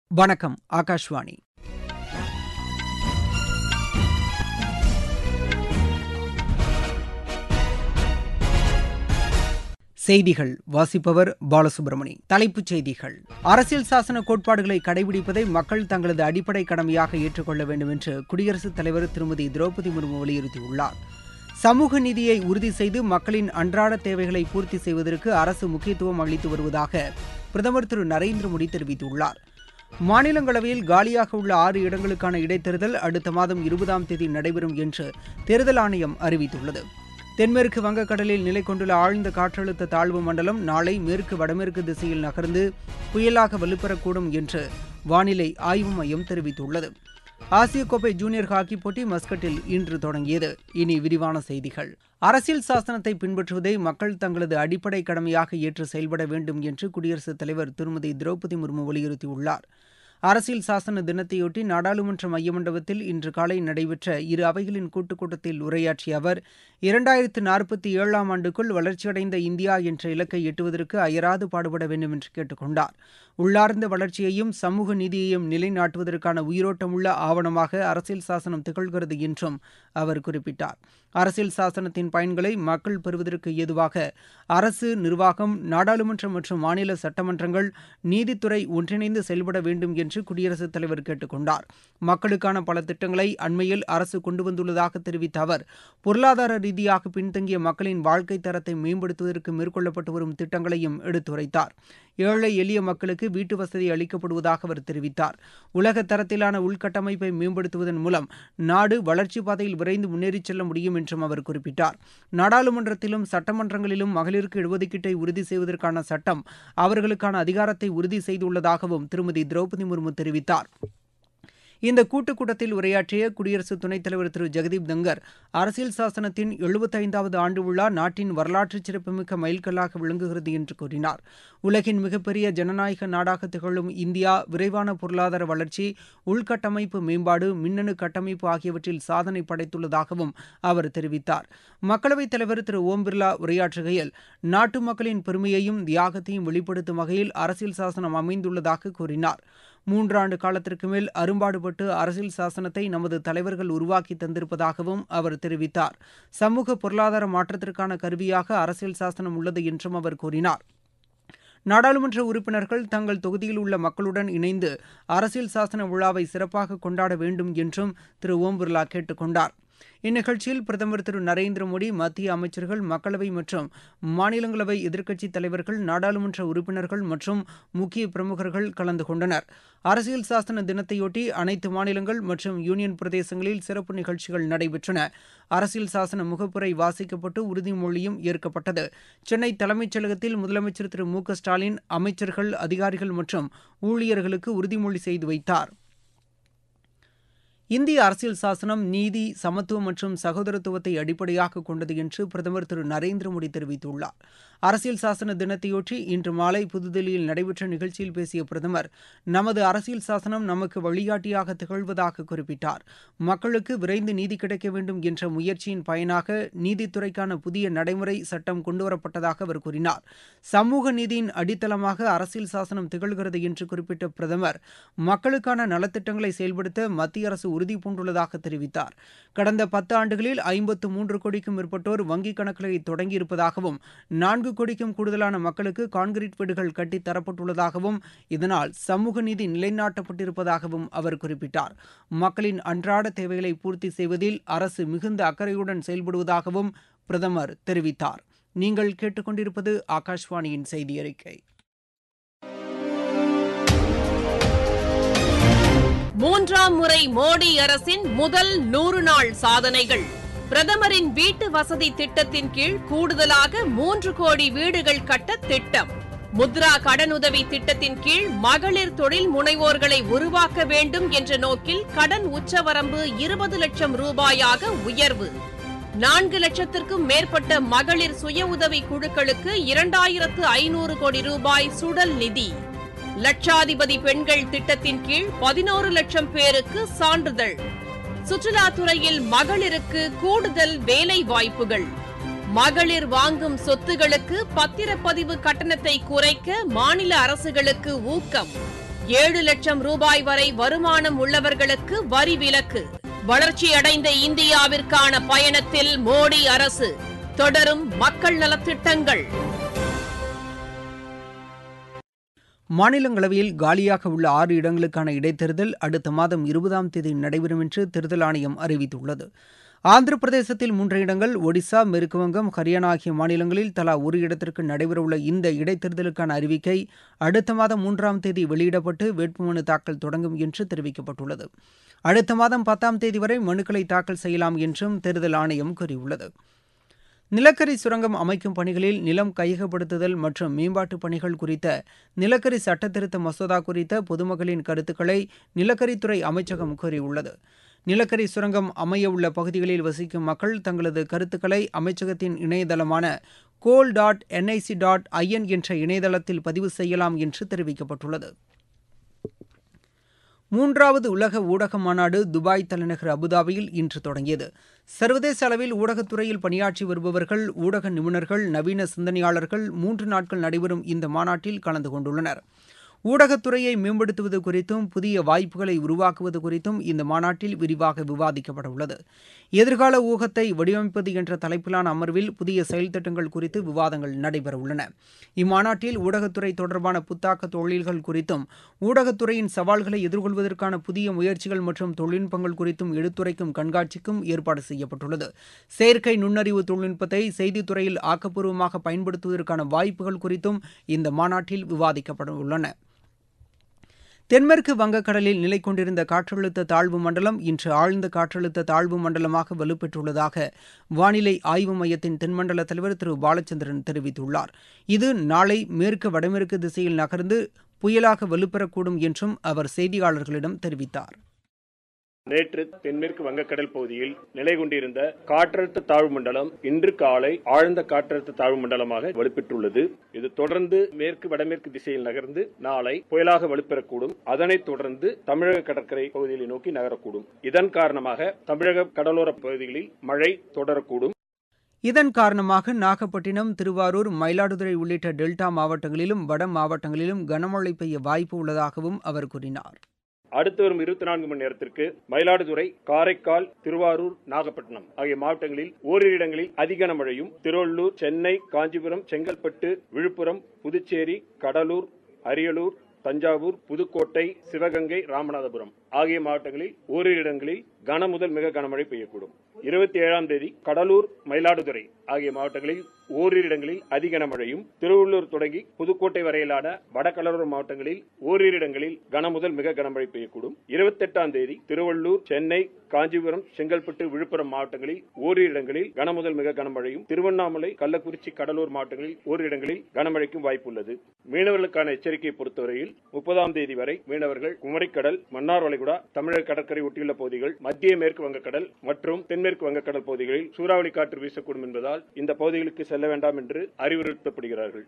வணக்கம் ஆகாஷ்வாணி செய்திகள் வாசிப்பவர் பாலசுப்ரமணி தலைப்புச் செய்திகள் அரசியல் சாசன கோட்பாடுகளை கடைபிடிப்பதை மக்கள் தங்களது அடிப்படை கடமையாக ஏற்றுக்கொள்ள வேண்டும் என்று குடியரசுத் தலைவர் திருமதி திரௌபதி முர்மு வலியுறுத்தியுள்ளார் சமூக நீதியை உறுதி செய்து மக்களின் அன்றாட தேவைகளை பூர்த்தி செய்வதற்கு அரசு முக்கியத்துவம் அளித்து வருவதாக பிரதமர் திரு நரேந்திர மோடி தெரிவித்துள்ளார் மாநிலங்களவையில் காலியாக உள்ள ஆறு இடங்களுக்கான இடைத்தேர்தல் அடுத்த மாதம் இருபதாம் தேதி நடைபெறும் என்று தேர்தல் ஆணையம் அறிவித்துள்ளது தென்மேற்கு வங்கக்கடலில் நிலை கொண்டுள்ள ஆழ்ந்த காற்றழுத்த தாழ்வு மண்டலம் நாளை மேற்கு வடமேற்கு திசையில் நகர்ந்து புயலாக வலுப்பெறக்கூடும் என்று வானிலை ஆய்வு மையம் தெரிவித்துள்ளது ஆசிய கோப்பை ஜூனியர் ஹாக்கி போட்டி மஸ்கட்டில் இன்று தொடங்கியது இனி விரிவான செய்திகள் அரசியல் சாசனத்தை பின்பற்றுவதை மக்கள் தங்களது அடிப்படை கடமையாக ஏற்று செயல்பட வேண்டும் என்று குடியரசுத் தலைவர் திருமதி திரௌபதி முர்மு வலியுறுத்தியுள்ளார் அரசியல் சாசன தினத்தையொட்டி நாடாளுமன்ற மைய மண்டபத்தில் இன்று காலை நடைபெற்ற இரு அவைகளின் கூட்டுக் கூட்டத்தில் உரையாற்றிய அவர் இரண்டாயிரத்து நாற்பத்தி ஏழாம் ஆண்டுக்குள் வளர்ச்சியடைந்த இந்தியா என்ற இலக்கை எட்டுவதற்கு அயராது பாடுபட வேண்டும் என்று கேட்டுக் கொண்டார் உள்ளார்ந்த வளர்ச்சியையும் சமூக நீதியையும் நிலைநாட்டுவதற்கான உயிரோட்டமுள்ள ஆவணமாக அரசியல் சாசனம் திகழ்கிறது என்றும் அவர் குறிப்பிட்டார் அரசியல் சாசனத்தின் பயன்களை மக்கள் பெறுவதற்கு ஏதுவாக அரசு நிர்வாகம் நாடாளுமன்றம் மற்றும் மாநில சட்டமன்றங்கள் நீதித்துறை ஒன்றிணைந்து செயல்பட வேண்டும் என்று குடியரசுத் தலைவர் கேட்டுக் கொண்டார் மக்களுக்கான பல திட்டங்களை அண்மையில் அரசு கொண்டு வந்துள்ளதாக தெரிவித்த அவர் பொருளாதார ரீதியாக பின்தங்கிய மக்களின் வாழ்க்கை தரத்தை மேம்படுத்துவதற்கு மேற்கொள்ளப்பட்டு வரும் திட்டங்களையும் எடுத்துரைத்தார் ஏழை எளிய மக்களுக்கு வீட்டு வசதி அளிக்கப்படுவதாக அவர் தெரிவித்தார் உலக தரத்திலான உள்கட்டமைப்பை மேம்படுத்துவதன் மூலம் நாடு வளர்ச்சி பாதையில் விரைந்து முன்னேறிச் செல்ல முடியும் என்றும் அவர் குறிப்பிட்டார் நாடாளுமன்றத்திலும் சட்டமன்றங்களிலும் மகளிருக்கு இடஒதுக்கீட்டை உறுதி செய்வதற்கான சட்டம் அவர்களுக்கான அதிகாரத்தை உறுதி செய்துள்ளதாகவும் திருமதி திரௌபதி முர்மு தெரிவித்தார் இந்த கூட்டுக் கூட்டத்தில் உரையாற்றிய குடியரசு துணைத் தலைவர் திரு ஜெகதீப் தங்கர் அரசியல் சாசனத்தின் எழுபத்தைந்தாவது ஆண்டு விழா நாட்டின் வரலாற்று சிறப்புமிக்க மைல்கல்லாக விளங்குகிறது என்று கூறினார் உலகின் மிகப்பெரிய ஜனநாயக நாடாக திகழும் இந்தியா விரைவான பொருளாதார வளர்ச்சி உள்கட்டமைப்பு மேம்பாடு மின்னணு கட்டமைப்பு ஆகியவற்றில் சாதனை படைத்துள்ளதாகவும் அவர் தெரிவித்தார் மக்களவைத் தலைவர் திரு ஓம் பிர்லா உரையாற்றுகையில் நாட்டு மக்களின் பெருமையையும் தியாகத்தையும் வெளிப்படுத்தும் வகையில் அரசியல் சாசனம் அமைந்துள்ளதாக கூறினார் மூன்றாண்டு காலத்திற்கு மேல் அரும்பாடுபட்டு அரசியல் சாசனத்தை நமது தலைவர்கள் உருவாக்கி தந்திருப்பதாகவும் அவர் தெரிவித்தார் சமூக பொருளாதார மாற்றத்திற்கான கருவியாக அரசியல் சாசனம் உள்ளது என்றும் அவர் கூறினார் நாடாளுமன்ற உறுப்பினர்கள் தங்கள் தொகுதியில் உள்ள மக்களுடன் இணைந்து அரசியல் சாசன விழாவை சிறப்பாக கொண்டாட வேண்டும் என்றும் திரு ஓம் பிர்லா கேட்டுக் கொண்டார் இந்நிகழ்ச்சியில் பிரதமர் திரு நரேந்திர மோடி மத்திய அமைச்சர்கள் மக்களவை மற்றும் மாநிலங்களவை எதிர்க்கட்சித் தலைவர்கள் நாடாளுமன்ற உறுப்பினர்கள் மற்றும் முக்கிய பிரமுகர்கள் கலந்து கொண்டனர் அரசியல் சாசன தினத்தையொட்டி அனைத்து மாநிலங்கள் மற்றும் யூனியன் பிரதேசங்களில் சிறப்பு நிகழ்ச்சிகள் நடைபெற்றன அரசியல் சாசன முகப்புரை வாசிக்கப்பட்டு உறுதிமொழியும் ஏற்கப்பட்டது சென்னை தலைமைச் செயலகத்தில் முதலமைச்சர் திரு மு க ஸ்டாலின் அமைச்சர்கள் அதிகாரிகள் மற்றும் ஊழியர்களுக்கு உறுதிமொழி செய்து வைத்தார் இந்திய அரசியல் சாசனம் நீதி சமத்துவம் மற்றும் சகோதரத்துவத்தை அடிப்படையாக கொண்டது என்று பிரதமர் திரு நரேந்திர மோடி தெரிவித்துள்ளார் அரசியல் சாசன தினத்தையொட்டி இன்று மாலை புதுதில்லியில் நடைபெற்ற நிகழ்ச்சியில் பேசிய பிரதமர் நமது அரசியல் சாசனம் நமக்கு வழிகாட்டியாக திகழ்வதாக குறிப்பிட்டார் மக்களுக்கு விரைந்து நீதி கிடைக்க வேண்டும் என்ற முயற்சியின் பயனாக நீதித்துறைக்கான புதிய நடைமுறை சட்டம் கொண்டுவரப்பட்டதாக அவர் கூறினார் சமூக நீதியின் அடித்தளமாக அரசியல் சாசனம் திகழ்கிறது என்று குறிப்பிட்ட பிரதமர் மக்களுக்கான நலத்திட்டங்களை செயல்படுத்த மத்திய அரசு உறுதி பூண்டுள்ளதாக தெரிவித்தார் கடந்த பத்து ஆண்டுகளில் ஐம்பத்து மூன்று கோடிக்கும் மேற்பட்டோர் வங்கிக் கணக்குகளை தொடங்கியிருப்பதாகவும் நான்கு கோடிக்கும் கூடுதலான மக்களுக்கு கான்கிரீட் வீடுகள் கட்டித் தரப்பட்டுள்ளதாகவும் இதனால் சமூக நீதி நிலைநாட்டப்பட்டிருப்பதாகவும் அவர் குறிப்பிட்டார் மக்களின் அன்றாட தேவைகளை பூர்த்தி செய்வதில் அரசு மிகுந்த அக்கறையுடன் செயல்படுவதாகவும் பிரதமர் தெரிவித்தார் நீங்கள் கேட்டுக்கொண்டிருப்பது ஆகாஷ்வாணியின் செய்தி அறிக்கை மூன்றாம் முறை மோடி அரசின் முதல் நூறு நாள் சாதனைகள் பிரதமரின் வீட்டு வசதி திட்டத்தின் கீழ் கூடுதலாக மூன்று கோடி வீடுகள் கட்ட திட்டம் முத்ரா கடனுதவி திட்டத்தின் கீழ் மகளிர் தொழில் முனைவோர்களை உருவாக்க வேண்டும் என்ற நோக்கில் கடன் உச்சவரம்பு இருபது லட்சம் ரூபாயாக உயர்வு நான்கு லட்சத்திற்கும் மேற்பட்ட மகளிர் சுய உதவி குழுக்களுக்கு இரண்டாயிரத்து ஐநூறு கோடி ரூபாய் சுடல் நிதி லட்சாதிபதி பெண்கள் திட்டத்தின் கீழ் பதினோரு லட்சம் பேருக்கு சான்றிதழ் சுற்றுலாத்துறையில் மகளிருக்கு கூடுதல் வேலை வாய்ப்புகள் மகளிர் வாங்கும் சொத்துகளுக்கு பத்திரப்பதிவு கட்டணத்தை குறைக்க மாநில அரசுகளுக்கு ஊக்கம் ஏழு லட்சம் ரூபாய் வரை வருமானம் உள்ளவர்களுக்கு வரி விலக்கு வளர்ச்சியடைந்த இந்தியாவிற்கான பயணத்தில் மோடி அரசு தொடரும் மக்கள் நலத்திட்டங்கள் மாநிலங்களவையில் காலியாக உள்ள ஆறு இடங்களுக்கான இடைத்தேர்தல் அடுத்த மாதம் இருபதாம் தேதி நடைபெறும் என்று தேர்தல் ஆணையம் அறிவித்துள்ளது ஆந்திர பிரதேசத்தில் மூன்று இடங்கள் ஒடிசா மேற்குவங்கம் ஹரியானா ஆகிய மாநிலங்களில் தலா ஒரு இடத்திற்கு நடைபெறவுள்ள இந்த இடைத்தேர்தலுக்கான அறிவிக்கை அடுத்த மாதம் மூன்றாம் தேதி வெளியிடப்பட்டு வேட்புமனு தாக்கல் தொடங்கும் என்று தெரிவிக்கப்பட்டுள்ளது அடுத்த மாதம் பத்தாம் தேதி வரை மனுக்களை தாக்கல் செய்யலாம் என்றும் தேர்தல் ஆணையம் கூறியுள்ளது நிலக்கரி சுரங்கம் அமைக்கும் பணிகளில் நிலம் கையகப்படுத்துதல் மற்றும் மேம்பாட்டு பணிகள் குறித்த நிலக்கரி சட்டத்திருத்த மசோதா குறித்த பொதுமக்களின் கருத்துக்களை நிலக்கரித்துறை அமைச்சகம் கூறியுள்ளது நிலக்கரி சுரங்கம் அமைய உள்ள பகுதிகளில் வசிக்கும் மக்கள் தங்களது கருத்துக்களை அமைச்சகத்தின் இணையதளமான goal dot NIC dot IN என்ற இணையதளத்தில் பதிவு செய்யலாம் என்று தெரிவிக்கப்பட்டுள்ளது மூன்றாவது உலக ஊடக மாநாடு துபாய் தலைநகர் அபுதாபியில் இன்று தொடங்கியது சர்வதேச அளவில் ஊடகத்துறையில் பணியாற்றி வருபவர்கள் ஊடக நிபுணர்கள் நவீன சிந்தனையாளர்கள் மூன்று நாட்கள் நடைபெறும் இந்த மாநாட்டில் கலந்து கொண்டுள்ளனர் ஊடகத்துறையை மேம்படுத்துவது குறித்தும் புதிய வாய்ப்புகளை உருவாக்குவது குறித்தும் இந்த மாநாட்டில் விரிவாக விவாதிக்கப்பட உள்ளது எதிர்கால ஊகத்தை வடிவமைப்பது என்ற தலைப்பிலான அமர்வில் புதிய செயல் திட்டங்கள் குறித்து விவாதங்கள் நடைபெறவுள்ளன இம்மாநாட்டில் ஊடகத்துறை தொடர்பான புத்தாக்க தொழில்கள் குறித்தும் ஊடகத்துறையின் சவால்களை எதிர்கொள்வதற்கான புதிய முயற்சிகள் மற்றும் தொழில்நுட்பங்கள் குறித்தும் எடுத்துரைக்கும் கண்காட்சிக்கும் ஏற்பாடு செய்யப்பட்டுள்ளது செயற்கை நுண்ணறிவு தொழில்நுட்பத்தை செய்தித்துறையில் ஆக்கப்பூர்வமாக பயன்படுத்துவதற்கான வாய்ப்புகள் குறித்தும் இந்த மாநாட்டில் விவாதிக்கப்பட உள்ளன தென்மேற்கு வங்கக்கடலில் நிலை கொண்டிருந்த காற்றழுத்த தாழ்வு மண்டலம் இன்று ஆழ்ந்த காற்றழுத்த தாழ்வு மண்டலமாக வலுப்பெற்றுள்ளதாக வானிலை ஆய்வு மையத்தின் தென்மண்டல தலைவர் திரு பாலச்சந்திரன் தெரிவித்துள்ளார் இது நாளை மேற்கு வடமேற்கு திசையில் நகர்ந்து புயலாக வலுப்பெறக்கூடும் என்றும் அவர் செய்தியாளர்களிடம் தெரிவித்தார் நேற்று தென்மேற்கு வங்கக்கடல் பகுதியில் நிலை கொண்டிருந்த காற்றழுத்த தாழ்வு மண்டலம் இன்று காலை ஆழ்ந்த காற்றழுத்த தாழ்வு மண்டலமாக வலுப்பெற்றுள்ளது இது தொடர்ந்து மேற்கு வடமேற்கு திசையில் நகர்ந்து நாளை புயலாக வலுப்பெறக்கூடும் அதனைத் தொடர்ந்து தமிழக கடற்கரை பகுதிகளை நோக்கி நகரக்கூடும் இதன் காரணமாக தமிழக கடலோர பகுதிகளில் மழை தொடரக்கூடும் இதன் காரணமாக நாகப்பட்டினம் திருவாரூர் மயிலாடுதுறை உள்ளிட்ட டெல்டா மாவட்டங்களிலும் வட மாவட்டங்களிலும் கனமழை பெய்ய வாய்ப்பு உள்ளதாகவும் அவர் கூறினார் அடுத்து வரும் இருபத்தி நான்கு மணி நேரத்திற்கு மயிலாடுதுறை காரைக்கால் திருவாரூர் நாகப்பட்டினம் ஆகிய மாவட்டங்களில் ஓரிரு இடங்களில் அதிக மழையும் திருவள்ளூர் சென்னை காஞ்சிபுரம் செங்கல்பட்டு விழுப்புரம் புதுச்சேரி கடலூர் அரியலூர் தஞ்சாவூர் புதுக்கோட்டை சிவகங்கை ராமநாதபுரம் ஆகிய மாவட்டங்களில் ஓரிரு இடங்களில் கன முதல் மிக கனமழை பெய்யக்கூடும் இருபத்தி ஏழாம் தேதி கடலூர் மயிலாடுதுறை ஆகிய மாவட்டங்களில் ஓரிரு இடங்களில் அதிக கனமழையும் திருவள்ளூர் தொடங்கி புதுக்கோட்டை வரையிலான வடகடலோர மாவட்டங்களில் ஓரிரு இடங்களில் கன முதல் மிக கனமழை பெய்யக்கூடும் இருபத்தி எட்டாம் தேதி திருவள்ளூர் சென்னை காஞ்சிபுரம் செங்கல்பட்டு விழுப்புரம் மாவட்டங்களில் ஓரிரு இடங்களில் கன முதல் மிக கனமழையும் திருவண்ணாமலை கள்ளக்குறிச்சி கடலூர் மாவட்டங்களில் ஓரிரு இடங்களில் கனமழைக்கும் வாய்ப்புள்ளது மீனவர்களுக்கான எச்சரிக்கையை பொறுத்தவரையில் முப்பதாம் தேதி வரை மீனவர்கள் குமரிக்கடல் மன்னார் வளைகுடா தமிழக கடற்கரை ஒட்டியுள்ள பகுதிகள் மத்திய மேற்கு வங்கக்கடல் மற்றும் தென்மேற்கு வங்கக்கடல் பகுதிகளில் சூறாவளி காற்று வீசக்கூடும் என்பதால் இந்த பகுதிகளுக்கு செல்ல வேண்டாம் என்று அறிவுறுத்தப்படுகிறார்கள்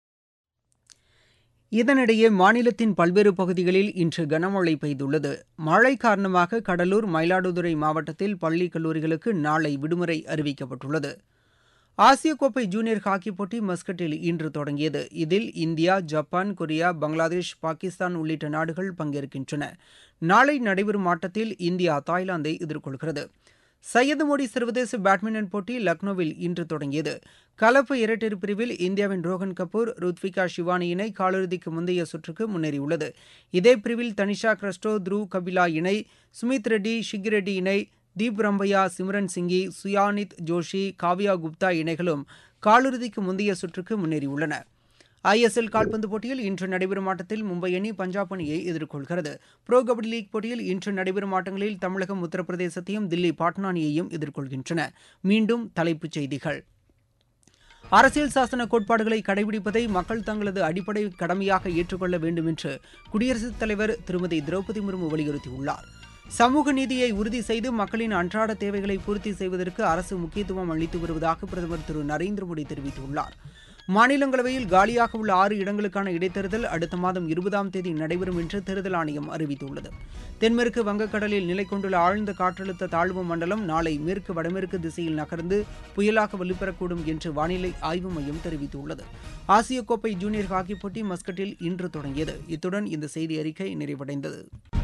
இதனிடையே மாநிலத்தின் பல்வேறு பகுதிகளில் இன்று கனமழை பெய்துள்ளது மழை காரணமாக கடலூர் மயிலாடுதுறை மாவட்டத்தில் பள்ளி கல்லூரிகளுக்கு நாளை விடுமுறை அறிவிக்கப்பட்டுள்ளது ஆசிய கோப்பை ஜூனியர் ஹாக்கி போட்டி மஸ்கட்டில் இன்று தொடங்கியது இதில் India Japan Korea Bangladesh Pakistan உள்ளிட்ட நாடுகள் பங்கேற்கின்றன நாளை நடைபெறும் ஆட்டத்தில் இந்தியா தாய்லாந்தை எதிர்கொள்கிறது சையது மோடி சர்வதேச பேட்மிண்டன் போட்டி லக்னோவில் இன்று தொடங்கியது கலப்பு இரட்டையர் பிரிவில் இந்தியாவின் ரோஹன் கபூர் ருத்விகா ஷிவானி இணை காலிறுதிக்கு முந்தைய சுற்றுக்கு முன்னேறியுள்ளது இதே பிரிவில் தனிஷா கிரஸ்டோ த்ருவ் கபிலா இணை சுமித் ரெட்டி ஷிகி ரெட்டி இணை தீப் ரம்பையா சிம்ரன் சிங்கி சுயானித் ஜோஷி காவ்யா குப்தா இணைகளும் காலிறுதிக்கு முந்தைய சுற்றுக்கு முன்னேறியுள்ளன ஐஎஸ்எல் கால்பந்து போட்டியில் இன்று நடைபெறும் ஆட்டத்தில் மும்பை அணி பஞ்சாப் அணியை எதிர்கொள்கிறது ப்ரோ கபடி லீக் போட்டியில் இன்று நடைபெறும் ஆட்டங்களில் தமிழகம் உத்தரப்பிரதேசத்தையும் தில்லி பாட்னா அணியையும் எதிர்கொள்கின்றன மீண்டும் தலைப்புச் செய்திகள் அரசியல் சாசன கோட்பாடுகளை கடைபிடிப்பதை மக்கள் தங்களது அடிப்படை கடமையாக ஏற்றுக்கொள்ள வேண்டும் என்று குடியரசுத் தலைவர் திருமதி திரௌபதி முர்மு வலியுறுத்தியுள்ளார் சமூக நீதியை உறுதி செய்து மக்களின் அன்றாட தேவைகளை பூர்த்தி செய்வதற்கு அரசு முக்கியத்துவம் அளித்து வருவதாக பிரதமர் திரு நரேந்திர மோடி தெரிவித்துள்ளார் மாநிலங்களவையில் காலியாக உள்ள ஆறு இடங்களுக்கான இடைத்தேர்தல் அடுத்த மாதம் இருபதாம் தேதி நடைபெறும் என்று தேர்தல் ஆணையம் அறிவித்துள்ளது தென்மேற்கு வங்கக்கடலில் நிலை கொண்டுள்ள ஆழ்ந்த காற்றழுத்த தாழ்வு மண்டலம் நாளை மேற்கு வடமேற்கு திசையில் நகர்ந்து புயலாக வலுப்பெறக்கூடும் என்று வானிலை ஆய்வு மையம் தெரிவித்துள்ளது ஆசிய கோப்பை ஜூனியர் ஹாக்கி போட்டி மஸ்கட்டில் இன்று தொடங்கியது இத்துடன் இந்த செய்தி அறிக்கை நிறைவடைந்தது